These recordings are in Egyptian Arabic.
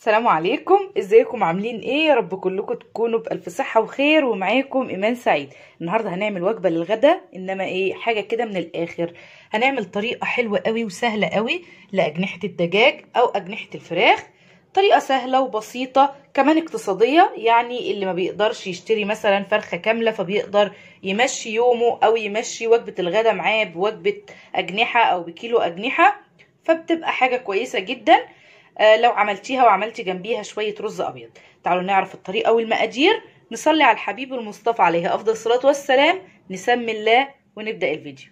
السلام عليكم ازيكم عاملين ايه يا رب كلكم تكونوا بألف صحة وخير ومعاكم ايمان سعيد النهاردة هنعمل وجبة للغدا انما ايه حاجة كده من الاخر هنعمل طريقة حلوة قوي وسهلة قوي لأجنحة الدجاج او أجنحة الفراخ طريقة سهلة وبسيطة كمان اقتصادية يعني اللي ما بيقدرش يشتري مثلا فرخة كاملة فبيقدر يمشي يومه او يمشي وجبة الغدا معاه بوجبة أجنحة او بكيلو أجنحة فبتبقى حاجة كويسة جدا آه لو عملتيها وعملتي جنبيها شوية رز أبيض تعالوا نعرف الطريقة والمقادير نصلي على الحبيب المصطفى عليه أفضل الصلاة والسلام نسمي الله ونبدأ الفيديو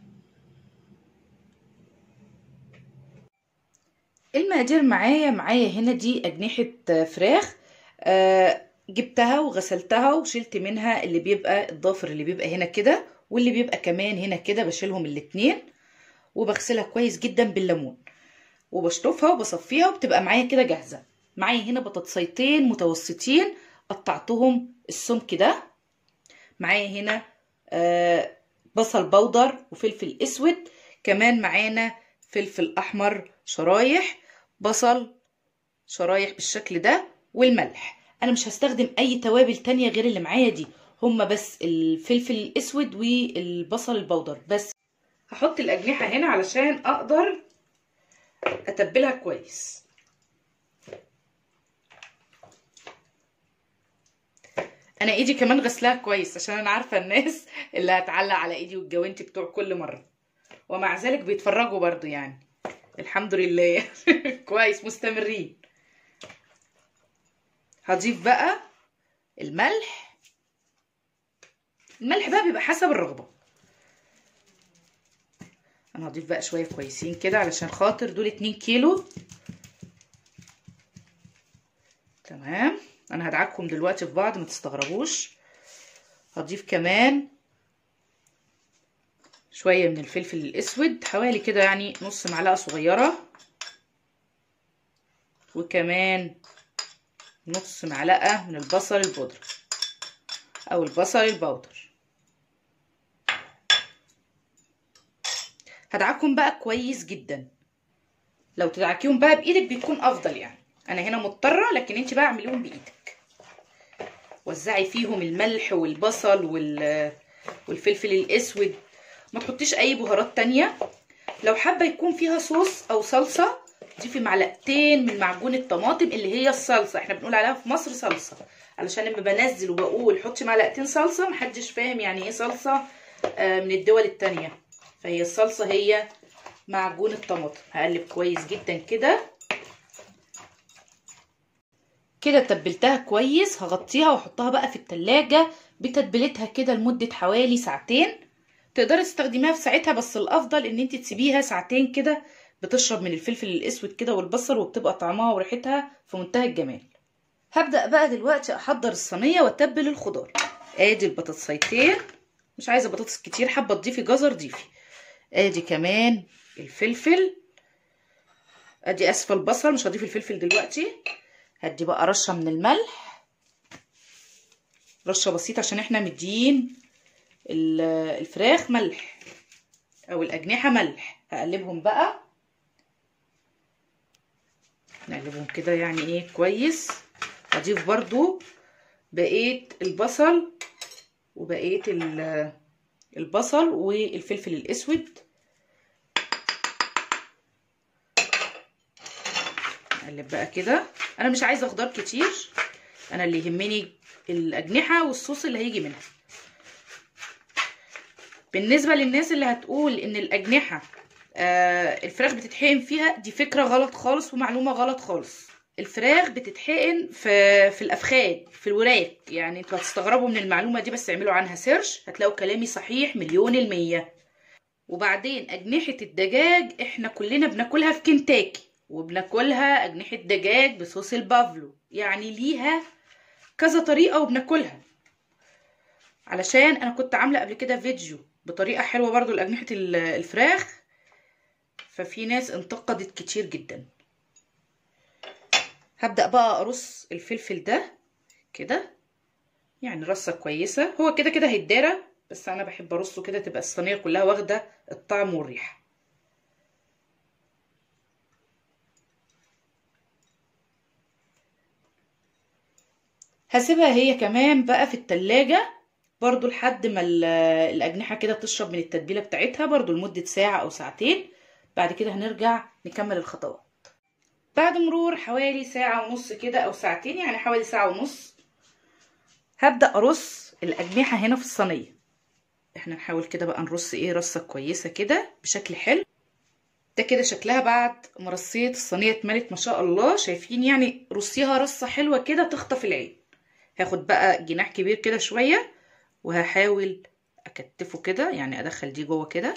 المقادير معايا معايا هنا دي أجنحة فراخ آه جبتها وغسلتها وشلت منها اللي بيبقى الضافر اللي بيبقى هنا كده واللي بيبقى كمان هنا كده بشيلهم الاتنين وبغسلها كويس جدا بالليمون وبشطفها وبصفيها وبتبقى معايا كده جاهزه معايا هنا بطاطسيتين متوسطين قطعتهم السمك ده معايا هنا آه بصل بودر وفلفل اسود كمان معانا فلفل احمر شرايح بصل شرايح بالشكل ده والملح انا مش هستخدم اي توابل تانية غير اللي معايا دي هما بس الفلفل الاسود والبصل البودر بس هحط الاجنحه هنا علشان اقدر اتبلها كويس انا ايدي كمان غسلها كويس عشان انا عارفه الناس اللي هتعلق على ايدي والجوانتي بتوع كل مره ومع ذلك بيتفرجوا برضو يعني الحمد لله كويس مستمرين هضيف بقى الملح الملح بقى بيبقى حسب الرغبه انا هضيف بقى شويه كويسين كده علشان خاطر دول 2 كيلو تمام انا هدعكهم دلوقتي في بعض ما تستغربوش هضيف كمان شويه من الفلفل الاسود حوالي كده يعني نص معلقه صغيره وكمان نص معلقه من البصل البودر او البصل البودر هدعكهم بقى كويس جدا لو تدعكيهم بقى بايدك بيكون افضل يعني انا هنا مضطره لكن انت بقى اعمليهم بايدك وزعي فيهم الملح والبصل وال والفلفل الاسود ما تحطيش اي بهارات تانية لو حابه يكون فيها صوص او صلصه ضيفي معلقتين من معجون الطماطم اللي هي الصلصه احنا بنقول عليها في مصر صلصه علشان لما بنزل وبقول حطي معلقتين صلصه محدش فاهم يعني ايه صلصه من الدول التانية فهي الصلصة هي معجون الطماطم هقلب كويس جدا كده كده تبلتها كويس هغطيها واحطها بقى في التلاجة بتتبيلتها كده لمدة حوالي ساعتين تقدري تستخدميها في ساعتها بس الافضل ان انت تسيبيها ساعتين كده بتشرب من الفلفل الاسود كده والبصل وبتبقى طعمها وريحتها في منتهى الجمال هبدأ بقى دلوقتي احضر الصينية واتبل الخضار ادي البطاطسيتين مش عايزه بطاطس كتير حابه تضيفي جزر ضيفي ادي كمان الفلفل ادي اسفه البصل مش هضيف الفلفل دلوقتي هدي بقى رشه من الملح رشه بسيطه عشان احنا مدين الفراخ ملح او الاجنحه ملح هقلبهم بقى نقلبهم كده يعني ايه كويس هضيف برضو بقيه البصل وبقيه البصل والفلفل الاسود اقلب بقى كده انا مش عايزه خضار كتير انا اللي يهمني الاجنحه والصوص اللي هيجي منها بالنسبه للناس اللي هتقول ان الاجنحه آه الفراخ بتتحقن فيها دي فكره غلط خالص ومعلومه غلط خالص الفراخ بتتحقن في في الافخاد في الوراك يعني انتوا هتستغربوا من المعلومه دي بس اعملوا عنها سيرش هتلاقوا كلامي صحيح مليون المية وبعدين اجنحه الدجاج احنا كلنا بناكلها في كنتاكي وبناكلها اجنحه دجاج بصوص البافلو يعني ليها كذا طريقه وبناكلها علشان انا كنت عامله قبل كده فيديو بطريقه حلوه برضو لاجنحه الفراخ ففي ناس انتقدت كتير جدا هبدأ بقى أرص الفلفل ده كده يعني رصة كويسة هو كده كده هيتدارى بس أنا بحب أرصه كده تبقى الصينية كلها واخدة الطعم والريحة هسيبها هي كمان بقى في التلاجة برضو لحد ما الأجنحة كده تشرب من التتبيلة بتاعتها برضو لمدة ساعة أو ساعتين بعد كده هنرجع نكمل الخطوات بعد مرور حوالي ساعة ونص كده أو ساعتين يعني حوالي ساعة ونص هبدأ أرص الأجنحة هنا في الصينية احنا نحاول كده بقى نرص ايه رصة كويسة كده بشكل حلو ده كده شكلها بعد ما رصيت الصينية اتملت ما شاء الله شايفين يعني رصيها رصة حلوة كده تخطف العين هاخد بقى جناح كبير كده شوية وهحاول اكتفه كده يعني ادخل دي جوه كده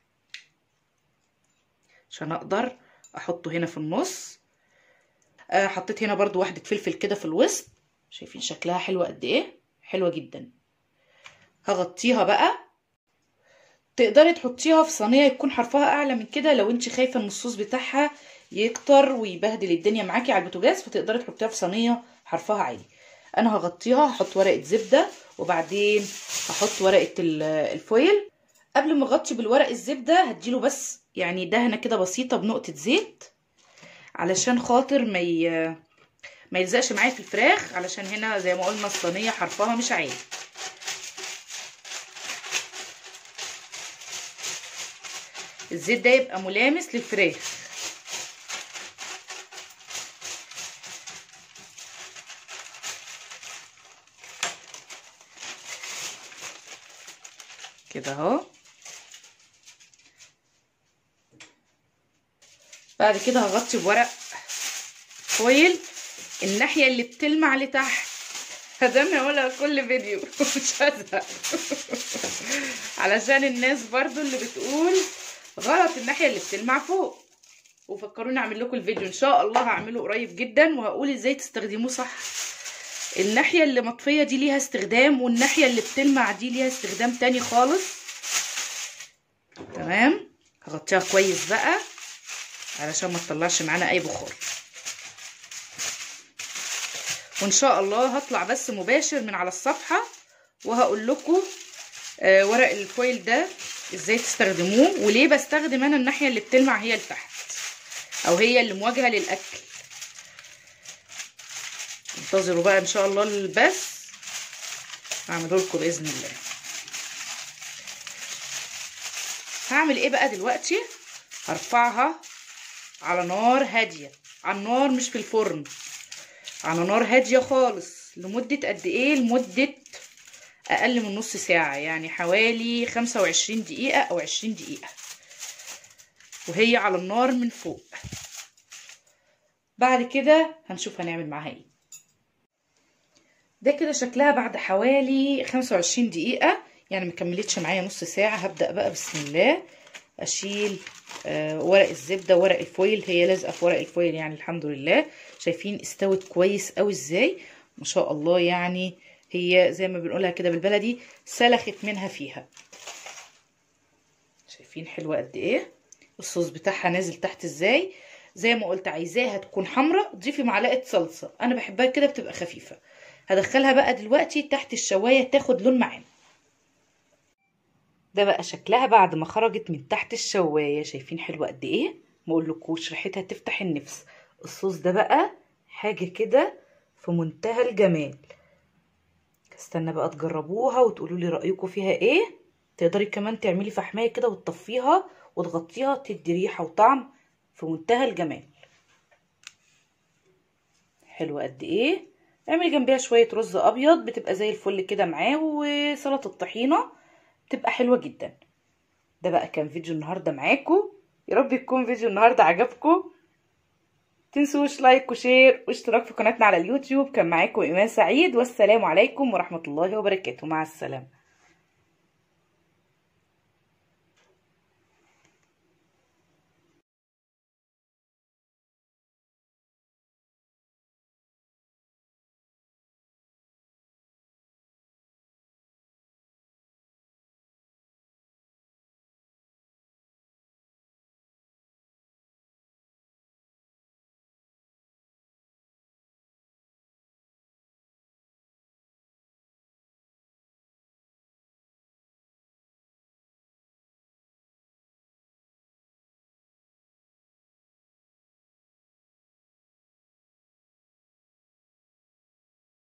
عشان اقدر احطه هنا في النص آه حطيت هنا برضو واحدة فلفل كده في الوسط شايفين شكلها حلوة قد ايه حلوة جدا هغطيها بقى تقدري تحطيها في صينيه يكون حرفها اعلى من كده لو انت خايفه ان الصوص بتاعها يكتر ويبهدل الدنيا معاكي على البوتاجاز فتقدري تحطيها في صينيه حرفها عالي انا هغطيها هحط ورقه زبده وبعدين هحط ورقه الفويل قبل ما اغطي بالورق الزبده هديله بس يعني دهنه كده بسيطه بنقطه زيت علشان خاطر ما ي... ما يلزقش معايا في الفراخ علشان هنا زي ما قلنا الصينيه حرفها مش عالي الزيت ده يبقى ملامس للفراخ كده اهو بعد كده هغطي بورق فويل الناحيه اللي بتلمع لتحت هدمها اقولها كل فيديو مش هزهق علشان الناس برضو اللي بتقول غلط الناحيه اللي بتلمع فوق وفكروني اعمل لكم الفيديو ان شاء الله هعمله قريب جدا وهقول ازاي تستخدموه صح الناحيه اللي مطفيه دي ليها استخدام والناحيه اللي بتلمع دي ليها استخدام تاني خالص تمام هغطيها كويس بقى علشان ما تطلعش معانا اي بخار وان شاء الله هطلع بس مباشر من على الصفحه وهقول لكم آه ورق الفويل ده ازاي تستخدموه وليه بستخدم انا الناحيه اللي بتلمع هي لتحت او هي اللي مواجهه للاكل انتظروا بقى ان شاء الله البث هعمله لكم باذن الله هعمل ايه بقى دلوقتي هرفعها على نار هاديه على النار مش في الفرن على نار هاديه خالص لمده قد ايه لمده اقل من نص ساعة يعني حوالي خمسة وعشرين دقيقة او عشرين دقيقة وهي على النار من فوق بعد كده هنشوف هنعمل معاها ايه ده كده شكلها بعد حوالي خمسة وعشرين دقيقة يعني مكملتش معايا نص ساعة هبدأ بقى بسم الله اشيل آه ورق الزبدة ورق الفويل هي لازقة في ورق الفويل يعني الحمد لله شايفين استوت كويس اوي ازاي ما شاء الله يعني هي زي ما بنقولها كده بالبلدي سلخت منها فيها شايفين حلوه قد ايه الصوص بتاعها نازل تحت ازاي زي ما قلت عايزاها تكون حمراء ضيفي معلقه صلصه انا بحبها كده بتبقى خفيفه هدخلها بقى دلوقتي تحت الشوايه تاخد لون معانا ده بقى شكلها بعد ما خرجت من تحت الشوايه شايفين حلوه قد ايه ما اقولكوش ريحتها تفتح النفس الصوص ده بقى حاجه كده في منتهى الجمال استنى بقى تجربوها وتقولوا لي رايكم فيها ايه تقدري كمان تعملي فحمايه كده وتطفيها وتغطيها تدي ريحه وطعم في منتهى الجمال حلوه قد ايه اعملي جنبيها شويه رز ابيض بتبقى زي الفل كده معاه وسلطه الطحينه بتبقى حلوه جدا ده بقى كان فيديو النهارده معاكم يا رب يكون فيديو النهارده عجبكم تنسوش لايك وشير واشتراك في قناتنا على اليوتيوب كان معاكم ايمان سعيد والسلام عليكم ورحمه الله وبركاته مع السلامه